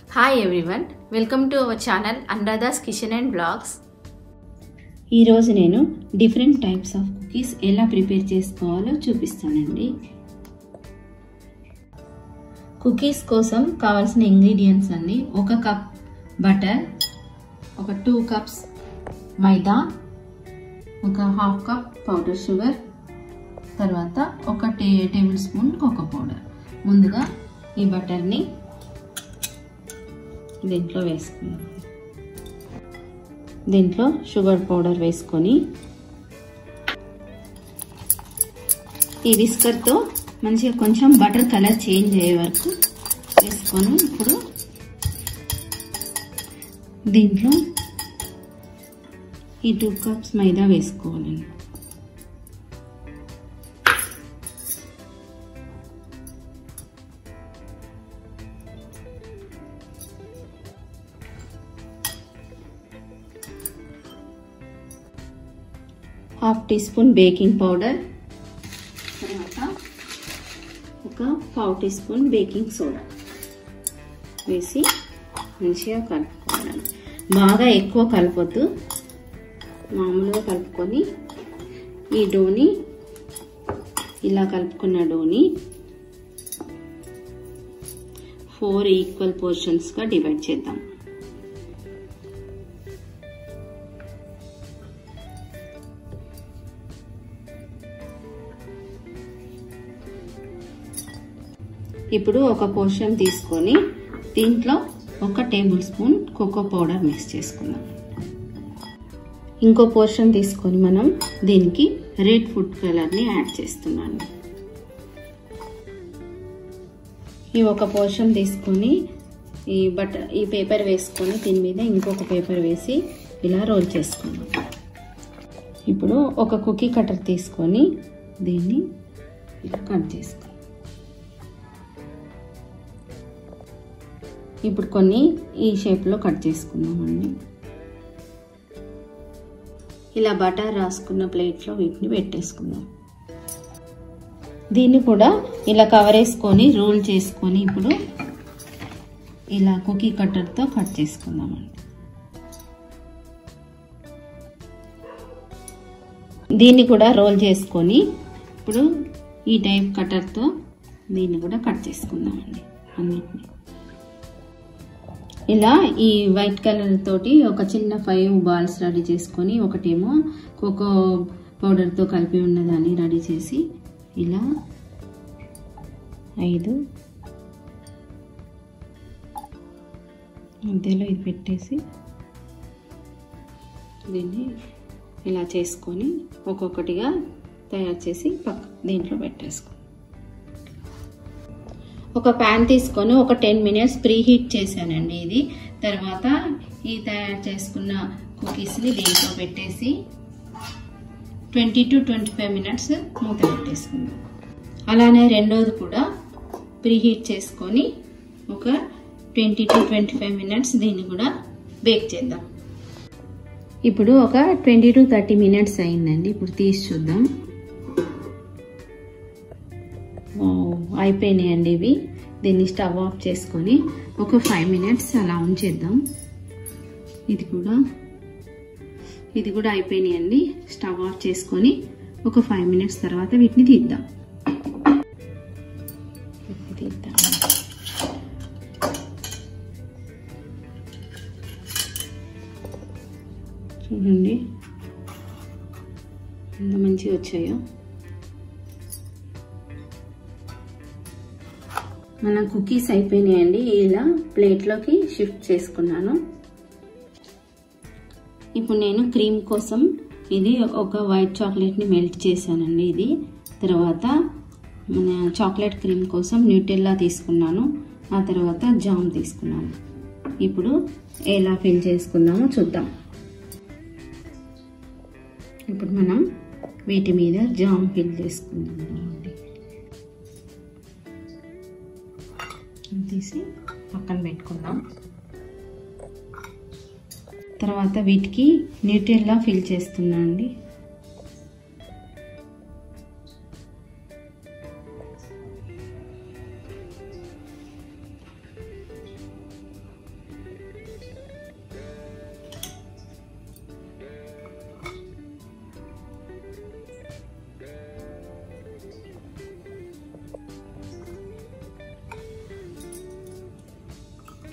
hi everyone welcome to our channel Anuradha's kitchen and blogs ఈరోజు నేను different types of cookies ఎలా prepare చేసుకోవాలో చూపిస్తానండి కుకీస్ కోసం కావాల్సిన ఇంగ్రీడియంట్స్ అన్ని ఒక కప్ బటర్ ఒక టూ కప్స్ మైదా ఒక హాఫ్ కప్ పౌడర్ షుగర్ తర్వాత ఒక టే టేబుల్ స్పూన్ కోకో పౌడర్ ముందుగా ఈ బటర్ని దీంట్లో వేసుకుందాం దీంట్లో షుగర్ పౌడర్ వేసుకొని ఈ విస్కర్తో మంచిగా కొంచెం బటర్ కలర్ చేంజ్ అయ్యే వరకు వేసుకొని ఇప్పుడు దీంట్లో ఈ టూ కప్స్ మైదా వేసుకోవాలండి half teaspoon baking powder తర్వాత ఒక పావు టీ స్పూన్ బేకింగ్ సోడా వేసి మంచిగా కలుపుకోవాలి బాగా ఎక్కువ కలపొద్దు మామూలుగా కలుపుకొని ఈ డోని ఇలా కలుపుకున్న డోని ఫోర్ ఈక్వల్ పోర్షన్స్గా డివైడ్ చేద్దాం ఇప్పుడు ఒక పోర్షన్ తీసుకొని దీంట్లో ఒక tablespoon cocoa powder mix చేసుకుందాం ఇంకో పోర్షన్ తీసుకొని మనం దీనికి రెడ్ ఫుడ్ కలర్ని యాడ్ చేస్తున్నాను ఈ ఒక పోర్షన్ తీసుకొని ఈ బటర్ ఈ పేపర్ వేసుకొని దీని మీద ఇంకొక పేపర్ వేసి ఇలా రోల్ చేసుకుందాం ఇప్పుడు ఒక కుకీ కటర్ తీసుకొని దీన్ని ఇలా కట్ చేసుకుందాం ఇప్పుడు కొన్ని ఈ షేప్లో కట్ చేసుకుందామండి ఇలా బటర్ రాసుకున్న ప్లేట్లో వీటిని పెట్టేసుకుందాం దీన్ని కూడా ఇలా కవర్ వేసుకొని రోల్ చేసుకొని ఇప్పుడు ఇలా కుకీ కట్టర్తో కట్ చేసుకుందామండి దీన్ని కూడా రోల్ చేసుకొని ఇప్పుడు ఈ టైప్ కట్టర్తో దీన్ని కూడా కట్ చేసుకుందామండి అన్నిటిని ఇలా ఈ వైట్ కలర్ తోటి ఒక చిన్న ఫైవ్ బాల్స్ రెడీ చేసుకొని ఒకటేమో కోకో పౌడర్తో కలిపి ఉన్నదాన్ని రెడీ చేసి ఇలా ఐదు మధ్యలో ఇది పెట్టేసి దీన్ని ఇలా చేసుకొని ఒక్కొక్కటిగా తయారు చేసి పక్క దీంట్లో పెట్టేసుకో ఒక ప్యాన్ తీసుకొని ఒక టెన్ మినిట్స్ ప్రీ హీట్ చేశానండి ఇది తర్వాత ఈ తయారు చేసుకున్న కుకీస్ని దీంట్లో పెట్టేసి twenty to twenty five minutes మూత పెట్టేసుకుందాం అలానే రెండోది కూడా ప్రీ హీట్ చేసుకొని ఒక twenty to twenty five minutes దీన్ని కూడా బేక్ చేద్దాం ఇప్పుడు ఒక ట్వంటీ టు థర్టీ మినిట్స్ అయిందండి ఇప్పుడు తీసి చూద్దాం అయిపోయినాయండి ఇవి దీన్ని స్టవ్ ఆఫ్ చేసుకొని ఒక ఫైవ్ మినిట్స్ అలా ఉంచేద్దాం ఇది కూడా ఇది కూడా అయిపోయినాయండి స్టవ్ ఆఫ్ చేసుకొని ఒక ఫైవ్ మినిట్స్ తర్వాత వీటిని తీద్దాం తీద్దాం చూడండి ఎంత మంచిగా వచ్చాయో మన కుకీస్ అయిపోయినాయండి ఇలా ప్లేట్లోకి షిఫ్ట్ చేసుకున్నాను ఇప్పుడు నేను క్రీమ్ కోసం ఇది ఒక వైట్ చాక్లెట్ని మెల్ట్ చేశానండి ఇది తర్వాత మన చాక్లెట్ క్రీమ్ కోసం న్యూటెల్లా తీసుకున్నాను ఆ తర్వాత జామ్ తీసుకున్నాను ఇప్పుడు ఎలా ఫిల్ చేసుకుందామో చూద్దాం ఇప్పుడు మనం వీటి మీద జామ్ ఫిల్ చేసుకుందాం అండి తీసి పక్కన పెట్టుకుందాం తర్వాత వీటికి న్యూట్రిల్లా ఫిల్ చేస్తున్నా అండి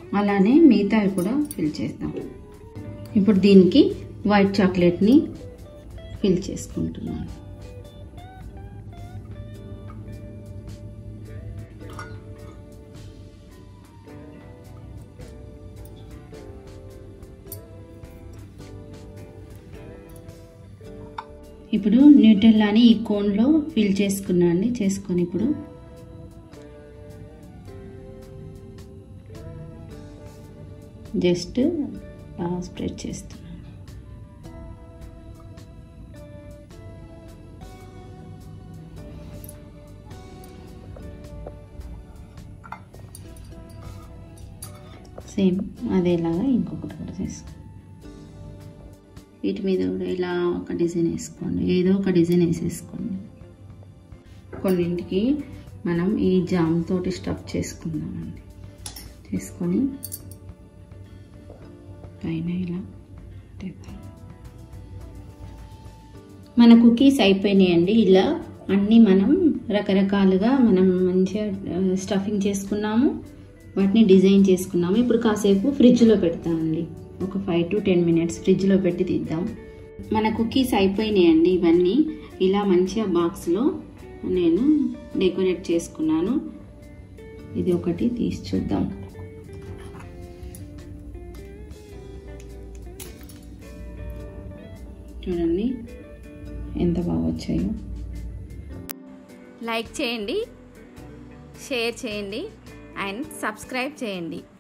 అలానే మిగతావి కూడా ఫిల్ చేద్దాం ఇప్పుడు దీనికి వైట్ చాక్లెట్ని ఫిల్ చేసుకుంటున్నాను ఇప్పుడు న్యూటెల్లాని ఈ కోన్లో ఫిల్ చేసుకున్నాను చేసుకొని ఇప్పుడు జస్ట్ స్ప్రెడ్ చేస్తున్నాను సేమ్ అదేలాగా ఇంకొకటి కూడా చేసుకోండి వీటి మీద కూడా ఇలా ఒక డిజైన్ వేసుకోండి ఏదో ఒక డిజైన్ వేసేసుకోండి కొన్నింటికి మనం ఈ జామ్ తోటి స్టఫ్ చేసుకుందామండి చేసుకొని పైన ఇలా మన కుకీస్ అయిపోయినాయండి ఇలా అన్నీ మనం రకరకాలుగా మనం మంచిగా స్టఫింగ్ చేసుకున్నాము వాటిని డిజైన్ చేసుకున్నాము ఇప్పుడు కాసేపు ఫ్రిడ్జ్లో పెడతామండి ఒక ఫైవ్ టు టెన్ మినిట్స్ ఫ్రిడ్జ్లో పెట్టి తీద్దాం మన కుకీస్ అయిపోయినాయండి ఇవన్నీ ఇలా మంచిగా బాక్స్లో నేను డెకరేట్ చేసుకున్నాను ఇది ఒకటి తీసి చూద్దాం చూడండి ఎంత బాగా వచ్చాయో లైక్ చేయండి షేర్ చేయండి అండ్ సబ్స్క్రైబ్ చేయండి